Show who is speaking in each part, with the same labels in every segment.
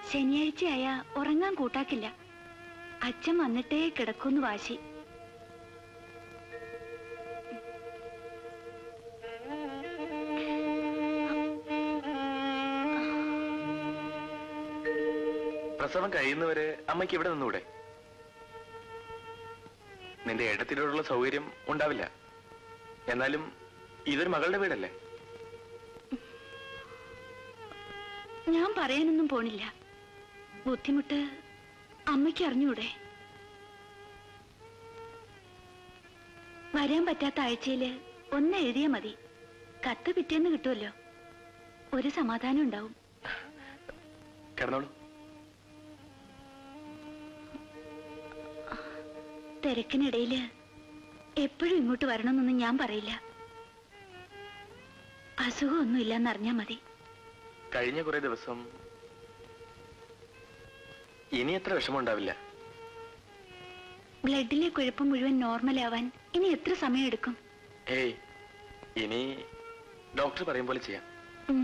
Speaker 1: ശനിയാഴ്ചയായ ഉറങ്ങാൻ കൂട്ടാക്കില്ല അച്ഛൻ വന്നിട്ടേ കിടക്കൂന്ന് വാശി
Speaker 2: പ്രസവം കഴിയുന്നവരെ അമ്മയ്ക്ക് ഇവിടെ നിന്നൂടെ നിന്റെ ഏട്ടത്തിനോടുള്ള സൗകര്യം ഉണ്ടാവില്ല എന്നാലും ഇതൊരു മകളുടെ വീടല്ലേ
Speaker 1: ഞാൻ പറയാനൊന്നും പോണില്ല ബുദ്ധിമുട്ട് അമ്മയ്ക്ക് അറിഞ്ഞൂടെ വരാൻ പറ്റാത്ത ആഴ്ചയില് ഒന്ന് എഴുതിയാ മതി കത്ത് പിറ്റേന്ന് കിട്ടുമല്ലോ ഒരു സമാധാനം ഉണ്ടാവും
Speaker 2: കിടന്നോളൂ
Speaker 1: തിരക്കിനിടയില് എപ്പോഴും ഇങ്ങോട്ട് വരണമെന്നൊന്നും ഞാൻ പറയില്ല അസുഖമൊന്നുമില്ലെന്നറിഞ്ഞാ മതി
Speaker 2: കഴിഞ്ഞ കുറെ ദിവസം ഇനി എത്ര വിഷമമുണ്ടാവില്ല
Speaker 1: ബ്ലഡിലെ കുഴപ്പം മുഴുവൻ നോർമലാവാൻ ഇനി എത്ര സമയം എടുക്കും
Speaker 2: ഏയ് ഇനി ഡോക്ടർ പറയും പോലെ ചെയ്യാം
Speaker 1: ഉം.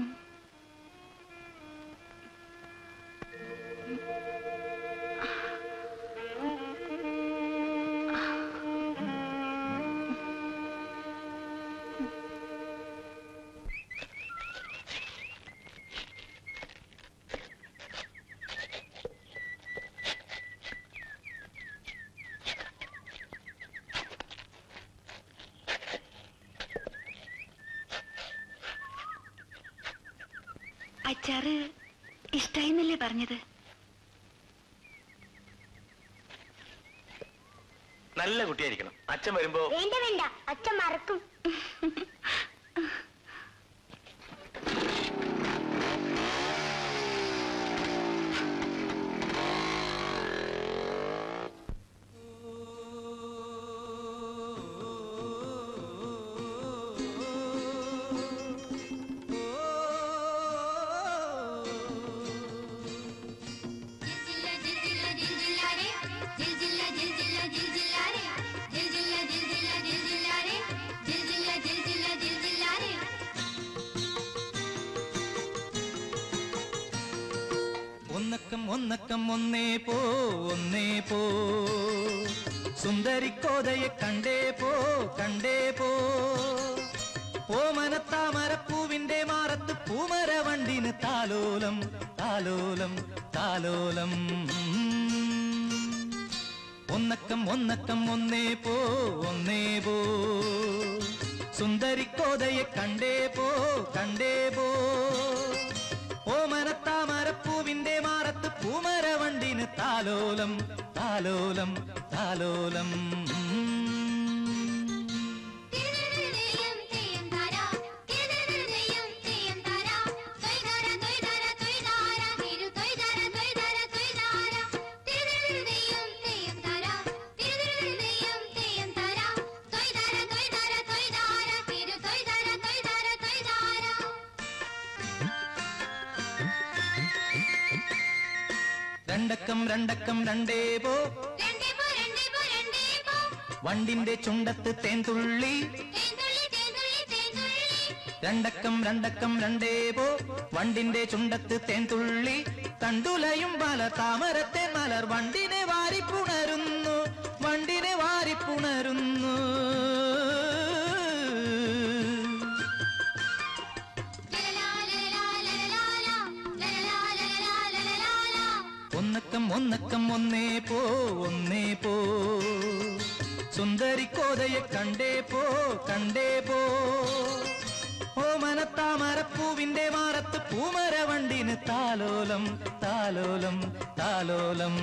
Speaker 1: അച്ചാറ് ഇഷ്ടായിന്നല്ലേ പറഞ്ഞത്
Speaker 2: നല്ല കുട്ടിയായിരിക്കണം അച്ഛൻ വരുമ്പോ
Speaker 3: വേണ്ട വേണ്ട അച്ഛൻ മറക്കും
Speaker 4: ഒന്നക്കം ഒന്നക്കം ഒന്നേ പോ ഒന്നേ പോ സുന്ദരിക്കോതയെ കണ്ടേ പോ കണ്ടേ പോ ഓമനത്താമരപ്പൂവിന്റെ മാറത്ത് പൂമര വണ്ടിന് താലോലം താലോലം താലോലം ഒന്നക്കം ഒന്നക്കം ഒന്നേ പോ ഒന്നേ പോ സുന്ദരിക്കോതയെ കണ്ടേ പോ കണ്ടേ പോ ഓമനത്താമരപ്പൂവിന്റെ മാറത്ത് പൂമര വണ്ടിന് താലോലം താലോലം താലോലം രണ്ടക്കം രണ്ടക്കം രണ്ടേ പോ വണ്ടിന്റെ ചുണ്ടത്ത് തേൻതുള്ളി രണ്ടക്കം രണ്ടക്കം രണ്ടേ പോ വണ്ടിന്റെ ചുണ്ടത്ത് തേൻതുള്ളി തണ്ടുലയും പല താമരത്തെ മലർ വണ്ടിനെ വാരിപ്പുണരുന്നു വണ്ടിനെ വാരിപ്പുണരുന്നു ഒന്നക്കം ഒന്നക്കം ഒന്നേ പോ ഒന്നേ പോ സുന്ദരിക്കോതയെ കണ്ടേ പോ കണ്ടേ പോ ഓമനത്താമരപ്പൂവിന്റെ മാറത്ത് പൂമര വണ്ടിന് താലോലം താലോലം താലോലം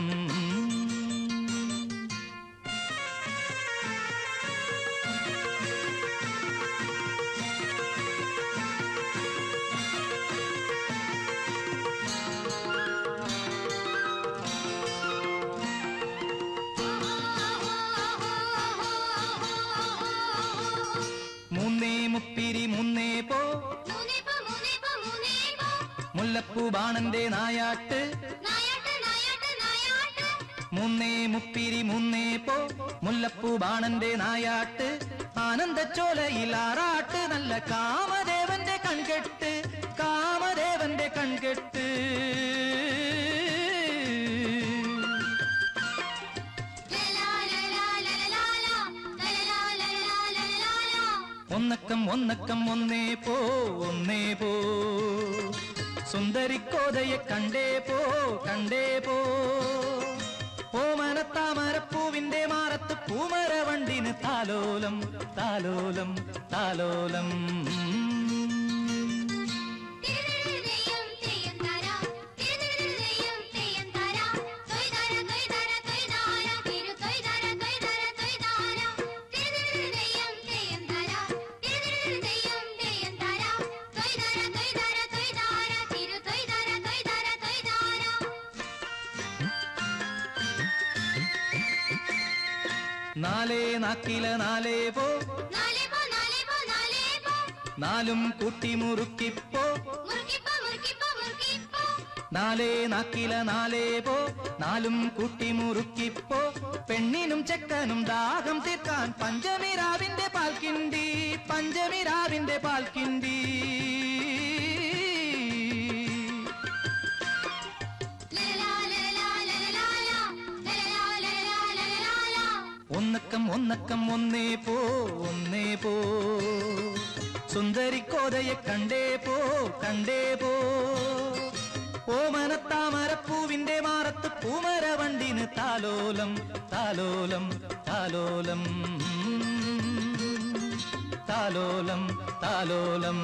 Speaker 4: മൂന്നേ മുപ്പിരി മുന്നേ പോ മുല്ലപ്പൂ ബാണന്റെ നായാട്ട് മുന്നേ മുപ്പിരി മുന്നേ പോ മുല്ലപ്പൂ ബാണന്റെ നായാട്ട് ആനന്ദച്ചോലയിൽ ആറാട്ട് നല്ല കാമദേവന്റെ കൺകെട്ട് കാമദേവന്റെ കൺകെട്ട് ഒന്നക്കം ഒന്നക്കം ഒന്നേ പോ ഒന്നേ പോ സുന്ദരിക്കോതയെ കണ്ടേ പോ കണ്ടേ പോ ഓമനത്താമരപ്പൂവിന്റെ മാറത്ത് പൂമര വണ്ടിന് താലോലം താലോലം താലോലം
Speaker 3: തിരുനെല്ലിയും തെയ്യം തരാ തിരുനെല്ലിയും തെയ്യം തരാ തൊയ്തര തൊയ്തര തൊയ്താര തിരു തൊയ്തര തൊയ്തര തൊയ്താര തിരുനെല്ലിയും തെയ്യം തരാ തിരുനെല്ലിയും തെയ്യം തരാ തൊയ്തര തൊയ്തര തൊയ്താര തിരു തൊയ്തര തൊയ്തര തൊയ്താര
Speaker 4: നാലേ നാക്കില നാലേ പോ
Speaker 3: നാലേ പോ നാലേ പോ നാലേ പോ
Speaker 4: നാലും കൂട്ടി മുറുക്കിപ്പോ
Speaker 3: മുറുക്കിപ്പോ മുറുക്കിപ്പോ മുറുക്കിപ്പോ
Speaker 4: നാലേ നാക്കില നാലേ പോ നാലും കൂട്ടി മുറുക്കിപ്പോ പെണ്ണിനും ചെക്കനും ദാഹം തീർക്കാൻ പഞ്ചമിരാവിന്റെ പാൽക്കിണ്ടി പഞ്ചമിരാവിന്റെ പാൽക്കിണ്ടി
Speaker 3: ലലലാ ലലലാ ലലലാ ലലലാ ലലലാ ലലലാ
Speaker 4: ഒന്നക്കം ഒന്നക്കം ഒന്നേ പോ ഒന്നേ പോ സുന്ദരിക്കോതയെ കണ്ടേ പോ കണ്ടേ പോ ഓമനത്താമരപ്പൂവിന്റെ മാറത്ത് പൂമര വണ്ടിന് താലോലം താലോലം താലോലം താലോലം താലോലം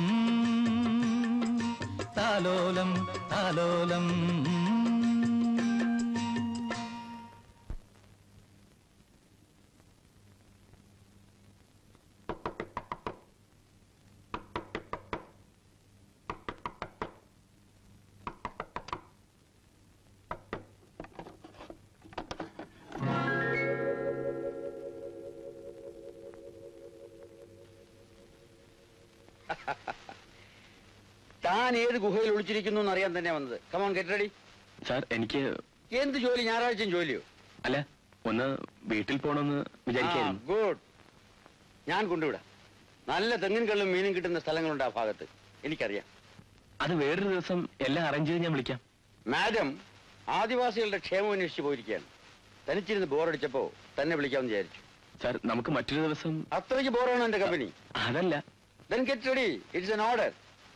Speaker 4: താലോലം താലോലം
Speaker 5: താൻ ഏത് ഗുഹയിൽ ഒളിച്ചിരിക്കുന്നു എന്ന് അറിയാൻ തന്നെ വന്നത് കമോൺ ഗെറ്റ് റെഡി
Speaker 2: സാർ എനിക്ക്
Speaker 5: എന്ത് ജോലി ഞായറാഴ്ചയും ജോലിയോ
Speaker 2: അല്ല ഒന്ന് വീട്ടിൽ പോകണമെന്ന് വിചാരിക്കായിരുന്നു
Speaker 5: ഗുഡ് ഞാൻ കൊണ്ടുവിടാം നല്ല തെങ്ങിൻ കള്ളും മീനും കിട്ടുന്ന സ്ഥലങ്ങളുണ്ട് ആ ഭാഗത്ത് എനിക്കറിയാം
Speaker 2: അത് വേറൊരു ദിവസം എല്ലാം അറേഞ്ച് ചെയ്ത് ഞാൻ വിളിക്കാം
Speaker 5: മാഡം ആദിവാസികളുടെ ക്ഷേമം അന്വേഷിച്ച് പോയിരിക്കുകയാണ് തനിച്ചിരുന്ന് ബോറടിച്ചപ്പോ തന്നെ വിളിക്കാമെന്ന് വിചാരിച്ചു
Speaker 2: സാർ നമുക്ക് മറ്റൊരു ദിവസം
Speaker 5: അത്രയ്ക്ക് ബോറാണ് എന്റെ കമ്പനി
Speaker 2: അതല്ല
Speaker 5: then get ready it's an order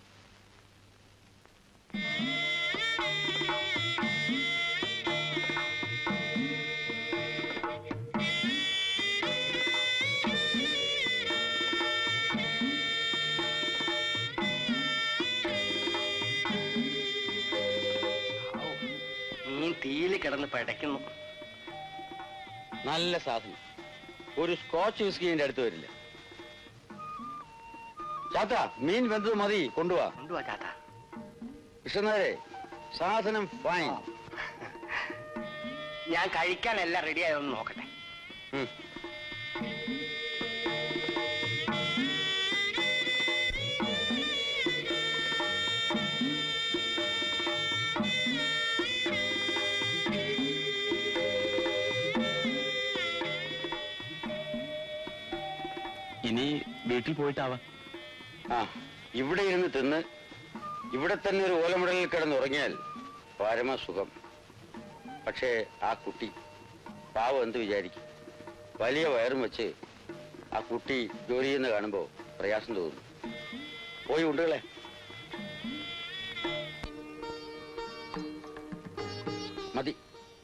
Speaker 6: മീൻ തീയിൽ കിടന്ന് പടയ്ക്കുന്നു
Speaker 5: നല്ല സാധനം ഒരു സ്കോച്ച് വിസ്കി എന്റെ അടുത്ത് വരില്ല ചാത്ത മീൻ വെന്തത് മതി കൊണ്ടുപോവാ
Speaker 6: കൊണ്ടുവാ ചാത്ത
Speaker 5: കൃഷ്ണനാരെ സാധനം ഫൈൻ
Speaker 6: ഞാൻ കഴിക്കാൻ എല്ലാം റെഡി ആയോന്ന് നോക്കട്ടെ
Speaker 5: ഉം.
Speaker 2: ഇനി വീട്ടിൽ പോയിട്ടാവാം
Speaker 5: ആ ഇവിടെ ഇരുന്ന് തിന്ന് ഇവിടെ തന്നെ ഒരു ഓലമുടലിൽ കിടന്ന് ഉറങ്ങിയാൽ പരമസുഖം പക്ഷേ ആ കുട്ടി പാവം എന്ത് വിചാരിക്കും വലിയ വയറും വെച്ച് ആ കുട്ടി ജോലി ചെയ്യുന്ന കാണുമ്പോൾ പ്രയാസം തോന്നുന്നു പോയി ഉണ്ടുകളെ മതി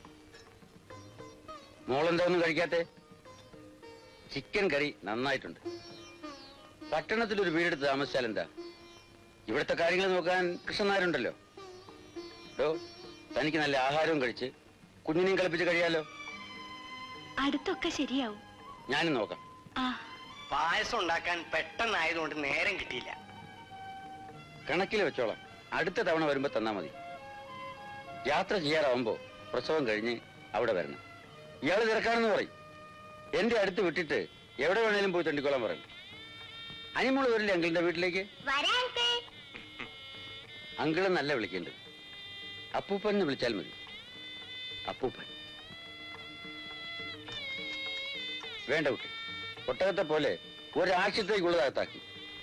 Speaker 5: മോളെന്താ ഒന്നും കഴിക്കാത്തെ ചിക്കൻ കറി നന്നായിട്ടുണ്ട് പട്ടണത്തിൽ ഒരു വീടെടുത്ത് താമസിച്ചാൽ എന്താ ഇവിടുത്തെ കാര്യങ്ങൾ നോക്കാൻ കൃഷ്ണനാരുണ്ടല്ലോ ഡോ തനിക്ക് നല്ല ആഹാരവും കഴിച്ച് കുഞ്ഞിനെയും കളിപ്പിച്ച് കഴിയാലോ
Speaker 1: അടുത്തൊക്കെ ശരിയാവും
Speaker 5: ഞാനും നോക്കാം
Speaker 1: ആ
Speaker 6: പായസം ഉണ്ടാക്കാൻ പെട്ടെന്നായതുകൊണ്ട് നേരം കിട്ടിയില്ല
Speaker 5: കണക്കിൽ വെച്ചോളാം അടുത്ത തവണ വരുമ്പോ തന്നാ മതി യാത്ര ചെയ്യാറാവുമ്പോ പ്രസവം കഴിഞ്ഞ് അവിടെ വരണം ഇയാള് തിരക്കാണെന്ന് പറയും എന്റെ അടുത്ത് വിട്ടിട്ട് എവിടെ വേണേലും പോയി തണ്ടിക്കോളാൻ പറയും അനിമോള് വരില്ലേ അങ്കിളിന്റെ വീട്ടിലേക്ക്
Speaker 3: വരാൻ
Speaker 5: അങ്കിള് നല്ല വിളിക്കുന്നുണ്ട് അപ്പൂപ്പൻ എന്ന് വിളിച്ചാൽ മതി അപ്പൂപ്പൻ വേണ്ട കുട്ടി ഒട്ടകത്തെ പോലെ ഒരാഴ്ചത്തേക്കുള്ളതകത്താക്കി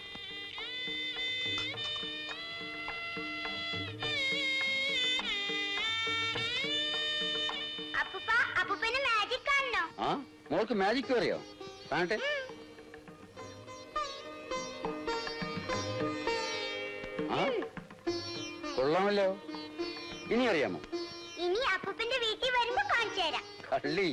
Speaker 3: അപ്പൂപ്പ അപ്പൂപ്പന് മാജിക് കാണണോ
Speaker 5: ആ മോൾക്ക് മാജിക് അറിയോ കാണട്ടെ കൊള്ളാമല്ലോ ഇനി അറിയാമോ
Speaker 3: ഇനി അപ്പൂപ്പന്റെ വീട്ടിൽ വരുമ്പോ കാണിച്ചു തരാം
Speaker 5: കള്ളി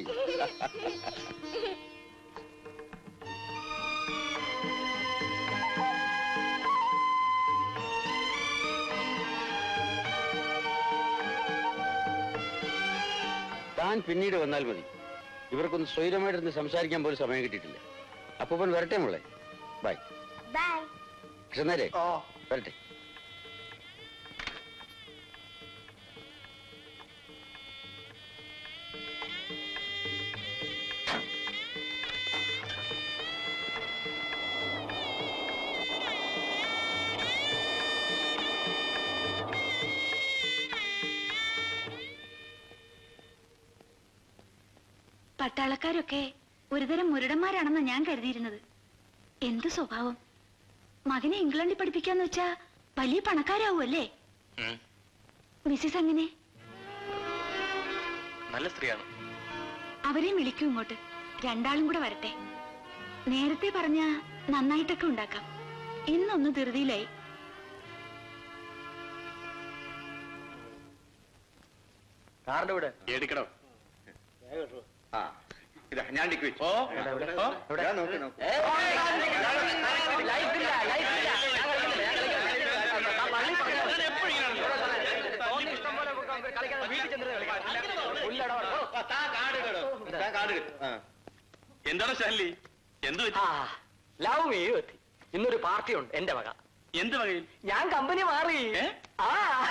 Speaker 5: താൻ പിന്നീട് വന്നാൽ മതി ഇവർക്കൊന്ന് സ്വൈരമായിട്ടിരുന്ന് സംസാരിക്കാൻ പോലും സമയം കിട്ടിയിട്ടില്ല അപ്പൂപ്പൻ വരട്ടെ മോളെ ബൈ
Speaker 3: ബൈ
Speaker 5: കൃഷ്ണനേരെ
Speaker 6: ഓ
Speaker 5: വരട്ടെ
Speaker 1: പട്ടാളക്കാരൊക്കെ ഒരുതരം മുരടന്മാരാണെന്ന് ഞാൻ കരുതിയിരുന്നത് എന്ത് സ്വഭാവം മകനെ ഇംഗ്ലണ്ടിൽ പഠിപ്പിക്കാന്ന് വെച്ചാ വലിയ പണക്കാരാവുമല്ലേ
Speaker 2: ഉം.
Speaker 1: മിസ്സിസ് അങ്ങനെ
Speaker 2: നല്ല സ്ത്രീയാണ്
Speaker 1: അവരെയും വിളിക്കൂ ഇങ്ങോട്ട് രണ്ടാളും കൂടെ വരട്ടെ നേരത്തെ പറഞ്ഞ നന്നായിട്ടൊക്കെ ഉണ്ടാക്കാം ഇന്നൊന്ന് ധൃതിയിലായി
Speaker 5: കാറിന്റെ ഇവിടെ
Speaker 2: എടുക്കണോ
Speaker 5: ആ ഇതാ ഞാൻ ടിക്ക് വെച്ചു
Speaker 2: ഓ ഓ
Speaker 5: ഞാൻ നോക്ക് നോക്ക്
Speaker 2: എന്താണ് ഷാൻലി എന്ത് പറ്റി
Speaker 6: ലവ് മീ എത്തി ഇന്നൊരു പാർട്ടി ഉണ്ട് എന്റെ വക
Speaker 2: എന്ത് വകയിൽ
Speaker 6: ഞാൻ കമ്പനി മാറി
Speaker 2: ഏ?
Speaker 6: ആ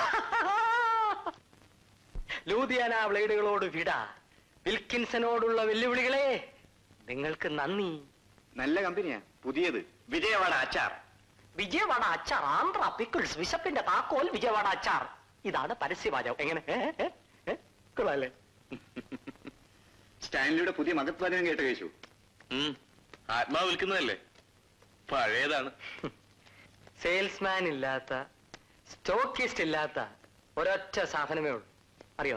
Speaker 6: ലൂതിയാന ബ്ലേഡുകളോട് വിട വിൽക്കിൻസനോടുള്ള വെല്ലുവിളികളെ നിങ്ങൾക്ക് നന്ദി
Speaker 5: നല്ല കമ്പനിയാ പുതിയത് വിജയവാഡ അച്ചാർ
Speaker 6: വിജയവാഡ അച്ചാർ ആന്ധ്ര പിക്കിൾസ് വിശപ്പിന്റെ താക്കോൽ വിജയവാഡ അച്ചാർ ഇതാണ് പരസ്യവാചകം എങ്ങനെ ഏ? ഏ? ഏ? കൊള്ളാല്ലേ
Speaker 5: സ്റ്റാൻലിയുടെ പുതിയ മകത്വനം കേട്ട് കേശു
Speaker 2: ഉം. ആത്മാവ് വിൽക്കുന്നതല്ലേ പഴയതാണ്
Speaker 6: സെയിൽസ്മാൻ ഇല്ലാത്ത സ്റ്റോക്കിസ്റ്റ് ഇല്ലാത്ത ഒരൊറ്റ സാധനമേ ഉള്ളൂ അറിയോ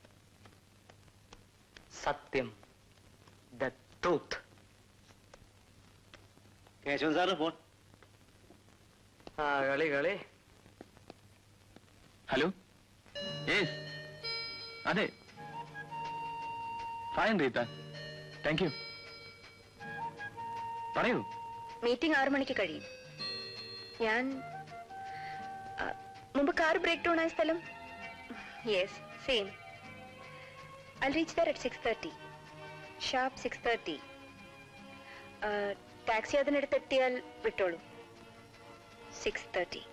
Speaker 6: സത്യം the truth
Speaker 5: Keshavan sir phone
Speaker 6: ആ കളി കളി
Speaker 2: ഹലോ യേസ് അതെ ഫൈൻ റീത്ത താങ്ക് യു പറയൂ
Speaker 7: മീറ്റിംഗ് ആറു മണിക്ക് കഴിയും ഞാൻ ആ, മുമ്പ് കാർ ബ്രേക്ക് ഡൗൺ ആയ സ്ഥലം yes same I reach there at six thirty sharp six thirty taxi അതിനടുത്ത് എത്തിയാൽ വിട്ടോളൂ സിക്സ് തേർട്ടി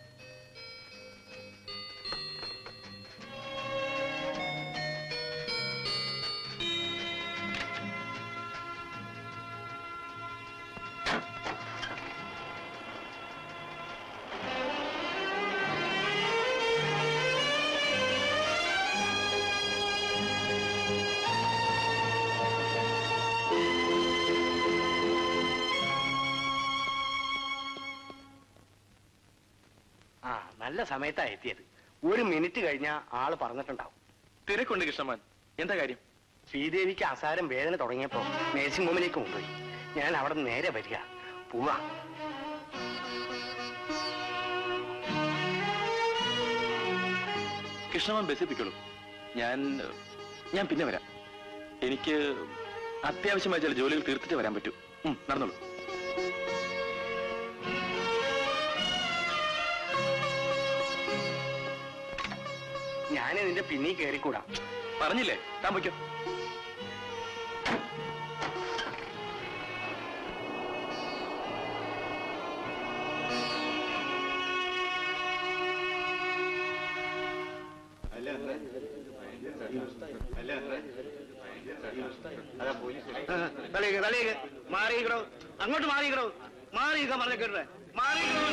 Speaker 6: ആ നല്ല സമയത്താ എത്തിയത് ഒരു മിനിറ്റ് കഴിഞ്ഞാ ആള് പറഞ്ഞിട്ടുണ്ടാവും
Speaker 2: തിരക്കുണ്ട് കൃഷ്ണമാൻ എന്താ കാര്യം
Speaker 6: ശ്രീദേവിക്ക് അസാരം വേദന തുടങ്ങിയപ്പോ നേഴ്സിംഗ് ഹോമിലേക്ക് കൊണ്ടുപോയി ഞാൻ അവിടെ നിന്ന് നേരെ വരിക പോവാ
Speaker 2: കൃഷ്ണമാൻ ബസ്സിപ്പിക്കുള്ളൂ ഞാൻ ഞാൻ പിന്നെ വരാം എനിക്ക് അത്യാവശ്യമായ ചില ജോലികൾ തീർത്തിട്ട് വരാൻ പറ്റൂ ഉം, നടന്നോളൂ
Speaker 6: ഞാൻ നിന്റെ പിന്നീ കയറിക്കൂടാ
Speaker 2: പറഞ്ഞില്ലേ താൻ വയ്ക്കോ
Speaker 6: തലയേക്ക് തലയേക്ക് മാറിയിക്കണോ അങ്ങോട്ട് മാറിയിക്കണോ മാറിയിക്കാൻ പറഞ്ഞ കേട്ടേ മാറിയിക്കണോ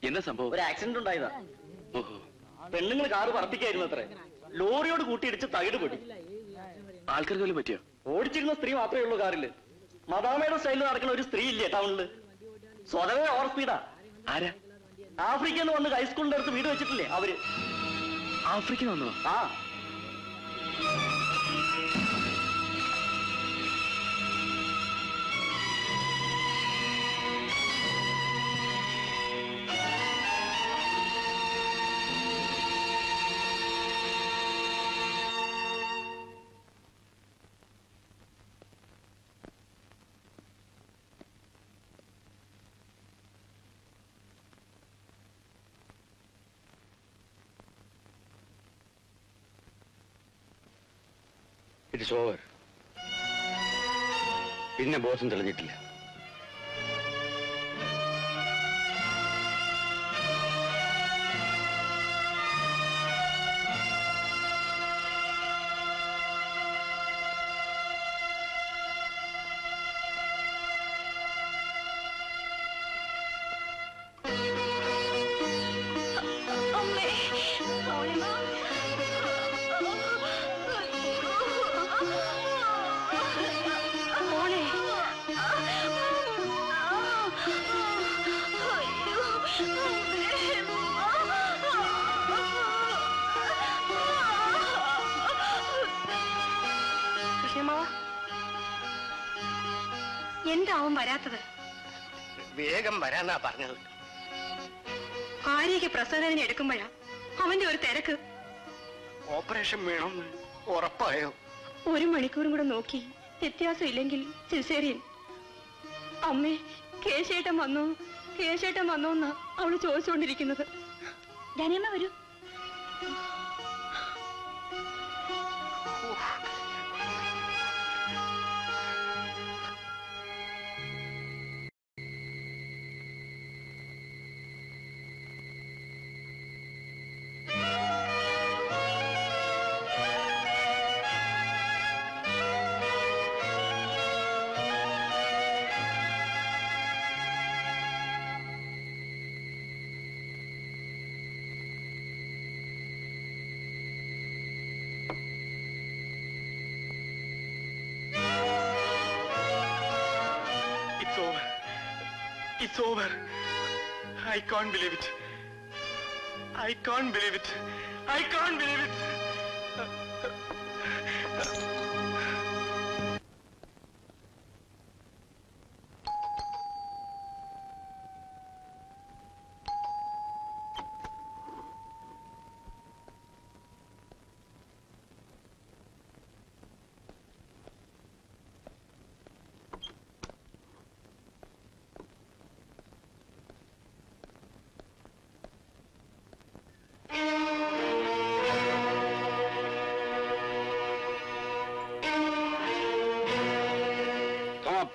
Speaker 2: എന്നാ സംഭവം
Speaker 6: ഒരു ആക്സിഡന്റ് ഉണ്ടായതാ
Speaker 2: ഓഹോ
Speaker 6: പെണ്ണുങ്ങൾ കാറ് പറപ്പിക്കായിരുന്നു അത്രേ ലോറിയോട് കൂട്ടിയിടിച്ച് തകിട് പൊടി
Speaker 2: ആൾക്കാർക്ക് വല്ലതും പറ്റിയോ
Speaker 6: ഓടിച്ചിരുന്ന സ്ത്രീ മാത്രമേ ഉള്ളൂ കാറില് മദാമയുടെ സ്റ്റൈലിൽ നടക്കുന്ന ഒരു സ്ത്രീ ഇല്ലേ ടൗണില് സ്വതവേ ഓവർ സ്പീഡാ
Speaker 2: ആരാ
Speaker 6: ആഫ്രിക്കയിൽ നിന്ന് വന്ന് ഹൈസ്കൂളിന്റെ അടുത്ത് വീട് വെച്ചിട്ടില്ലേ അവര്
Speaker 2: ആഫ്രിക്ക വന്നോ
Speaker 6: ആ
Speaker 5: ഇറ്റ്സ് ഓവർ പിന്നെ ബോധം തെളിഞ്ഞിട്ടില്ല
Speaker 1: അമ്മേ മോളിമ മോളെ കൃഷ്ണമാവ എന്താ അവൻ വരാത്തത്
Speaker 6: വേഗം വരാനാ പറഞ്ഞത്
Speaker 1: ആര്യയ്ക്ക് പ്രസവവേദന എടുക്കുമ്പോഴാ അവന്റെ ഒരു തിരക്ക്
Speaker 6: ഓപ്പറേഷൻ വേണമെന്ന് ഉറപ്പായോ
Speaker 1: ഒരു മണിക്കൂറും കൂടെ നോക്കി വ്യത്യാസം ഇല്ലെങ്കിൽ സിസേറിയൻ അമ്മേ കേശേട്ടൻ വന്നോ കേശേട്ടൻ വന്നോ എന്നാ അവള് ചോദിച്ചുകൊണ്ടിരിക്കുന്നത് ധനിയമ്മ വരൂ
Speaker 2: It's over. It's over. I can't believe it. I can't believe it. I can't believe it.
Speaker 5: Come up.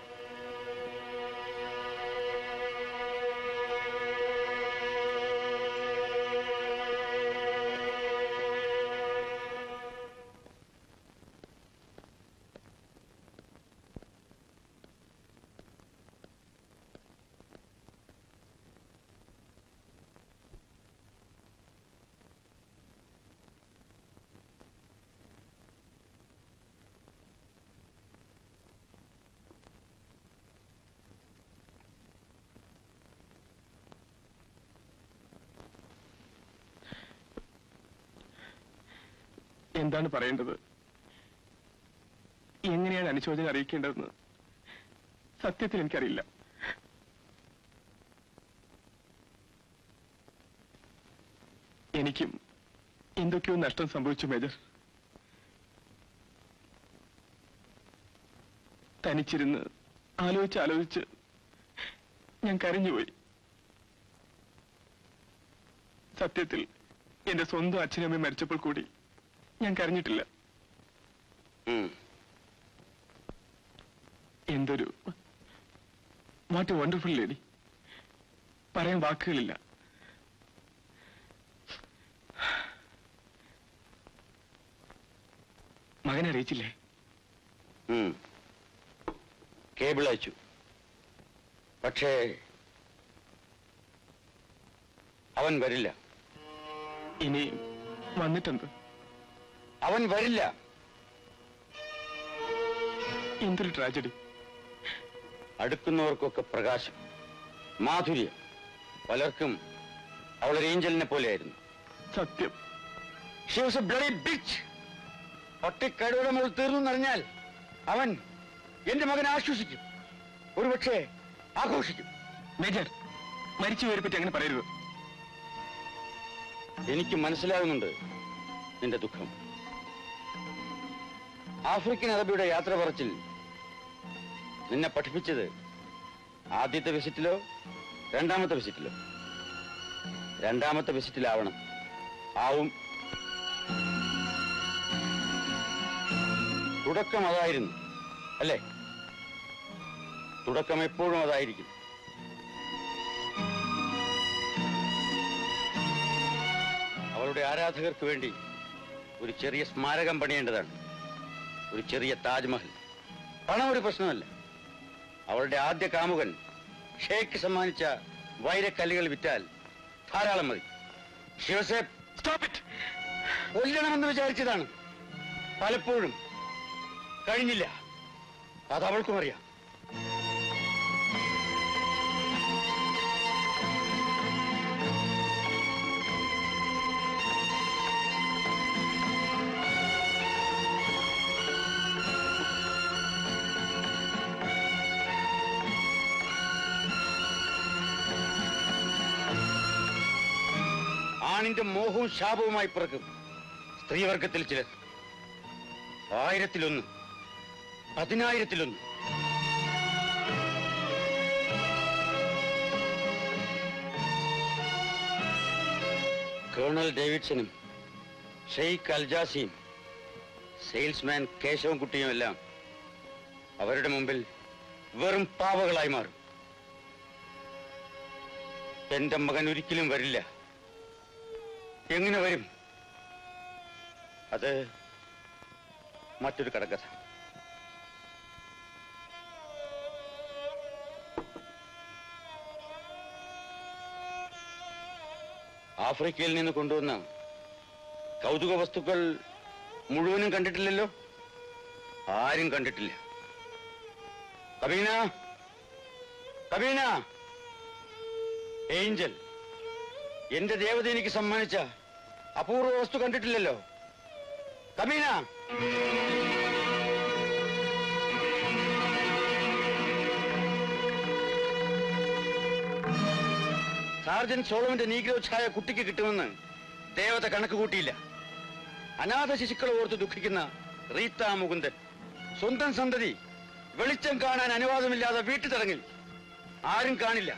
Speaker 2: എന്താണ് പറയേണ്ടത് എങ്ങനെയാണ് അനുശോചനം അറിയിക്കേണ്ടതെന്ന് സത്യത്തിൽ എനിക്കറിയില്ല എനിക്കും എന്തൊക്കെയോ നഷ്ടം സംഭവിച്ചു മേജർ തനിച്ചിരുന്ന് ആലോചിച്ച് ആലോചിച്ച് ഞാൻ കരഞ്ഞുപോയി സത്യത്തിൽ എന്റെ സ്വന്തം അച്ഛനും അമ്മയും മരിച്ചപ്പോൾ കൂടി ഞാൻ കരഞ്ഞിട്ടില്ല
Speaker 5: ഉം.
Speaker 2: എന്തൊരു വാട്ട് വണ്ടർഫുൾ ലേഡി പറയാൻ വാക്കുകളില്ല മകനെ അറിയിച്ചില്ലേ
Speaker 5: ഉം. കേബിൾ അയച്ചു പക്ഷേ അവൻ വരില്ല
Speaker 2: ഇനി വന്നിട്ടുണ്ട്
Speaker 5: അവൻ വരില്ല
Speaker 2: എന്തൊരു ട്രാജഡി
Speaker 5: അടുക്കുന്നവർക്കൊക്കെ പ്രകാശം മാധുര്യം പലർക്കും അവളൊരു ഏഞ്ചലിനെ പോലെയായിരുന്നു
Speaker 2: സത്യം
Speaker 5: She was a bloody bitch. ഒറ്റക്കടയുടെ മുകൾ തീർന്നു എന്നറിഞ്ഞാൽ അവൻ എന്റെ മകനെ ആശ്വസിക്കും ഒരുപക്ഷെ ആഘോഷിക്കും
Speaker 2: മേജർ മരിച്ചുപോയവരെ പറ്റി അങ്ങനെ പറയരുത്
Speaker 5: എനിക്ക് മനസ്സിലാകുന്നുണ്ട് നിന്റെ ദുഃഖം ആഫ്രിക്കൻ അറബിയുടെ യാത്ര പറച്ചിൽ നിന്നെ പഠിപ്പിച്ചത് ആദ്യത്തെ വിസിറ്റിലോ രണ്ടാമത്തെ വിസിറ്റിലോ രണ്ടാമത്തെ വിസിറ്റിലാവണം ആവും തുടക്കം അതായിരുന്നു അല്ലേ തുടക്കം എപ്പോഴും അതായിരിക്കും അവളുടെ ആരാധകർക്ക് വേണ്ടി ഒരു ചെറിയ സ്മാരകം പണിയേണ്ടതാണ് ഒരു ചെറിയ താജ്മഹൽ പണം ഒരു പ്രശ്നമല്ല അവളുടെ ആദ്യ കാമുകൻ ഷേക്ക് സമ്മാനിച്ച വൈരക്കല്ലുകൾ വിറ്റാൽ ധാരാളം മതി ശിവസേ
Speaker 2: സ്റ്റോപ്പ് ഇറ്റ്
Speaker 5: കൊല്ലണമെന്ന് വിചാരിച്ചതാണ് പലപ്പോഴും കഴിഞ്ഞില്ല അത് അവൾക്കും അറിയാം ആണിന്റെ മോഹവും ശാപവുമായി പിറക്കും സ്ത്രീവർഗത്തിൽ ചിലർ ആയിരത്തിലൊന്ന് പതിനായിരത്തിലൊന്ന് കേണൽ ഡേവിഡ്സനും ഷെയ്ഖ് അൽജാസിയും സെയിൽസ്മാൻ കേശവൻകുട്ടിയും എല്ലാം അവരുടെ മുമ്പിൽ വെറും പാവകളായി മാറും എന്റെ മകൻ ഒരിക്കലും വരില്ല എങ്ങനെ വരും അത് മറ്റൊരു കടക്കഥ ആഫ്രിക്കയിൽ നിന്ന് കൊണ്ടുവന്ന കൗതുക വസ്തുക്കൾ മുഴുവനും കണ്ടിട്ടില്ലല്ലോ ആരും കണ്ടിട്ടില്ല കബീന കബീന ഏഞ്ചൽ എന്റെ ദേവത എനിക്ക് സമ്മാനിച്ച അപൂർവ വസ്തു കണ്ടിട്ടില്ലല്ലോ കബീന സാർജൻ സോളമന്റെ നീഗ്രോ ഛായ കുട്ടിക്ക് കിട്ടുമെന്ന് ദേവത കണക്ക് കൂട്ടിയില്ല അനാഥ ശിശുക്കളെ ഓർത്ത് ദുഃഖിക്കുന്ന റീത്ത മുകുന്ദൻ സ്വന്തം സന്തതി വെളിച്ചം കാണാൻ അനുവാദമില്ലാതെ വീട്ടിലിറങ്ങി ആരും കാണില്ല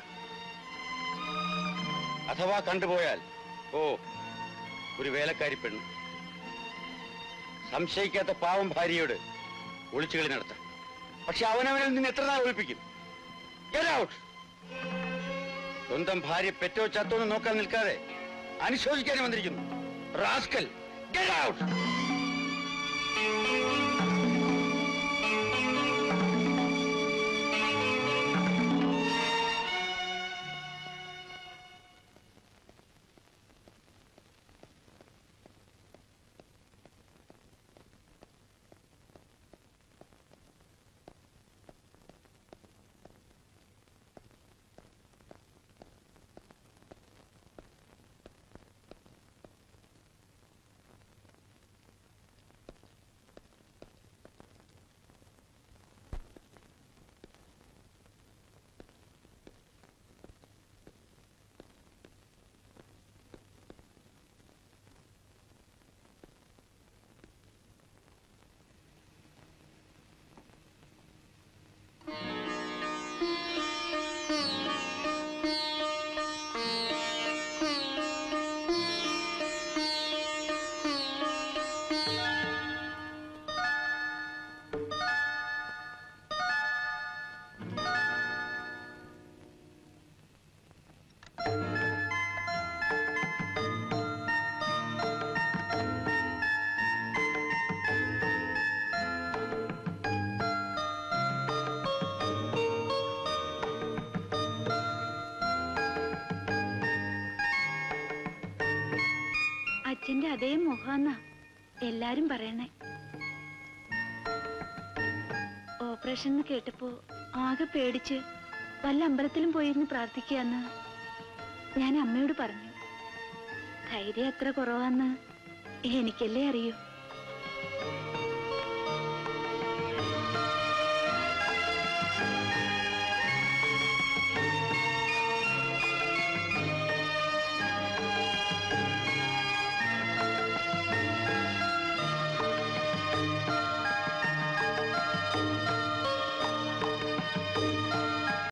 Speaker 5: അഥവാ കണ്ടുപോയാൽ ഓ ഒരു വേലക്കാരി പെണ്ണ് സംശയിക്കാത്ത പാവം ഭാര്യയോട് ഒളിച്ചുകളി നടത്താം പക്ഷെ അവനവനിൽ നിന്ന് എത്ര നാൾ ഒളിപ്പിക്കും Get out! സ്വന്തം ഭാര്യ പെറ്റോ ചത്തോ എന്ന് നോക്കാൻ നിൽക്കാതെ അനുശോചിക്കാൻ വന്നിരിക്കുന്നു റാസ്കൽ Get out!
Speaker 1: അതേ മുഖമെന്നാ എല്ലാരും പറയണേ ഓപ്പറേഷൻ എന്ന് കേട്ടപ്പോ ആകെ പേടിച്ച് വല്ല അമ്പലത്തിലും പോയിരുന്ന് പ്രാർത്ഥിക്കാന്ന് ഞാൻ അമ്മയോട് പറഞ്ഞു ധൈര്യം എത്ര കുറവാന്ന് എനിക്കല്ലേ അറിയൂ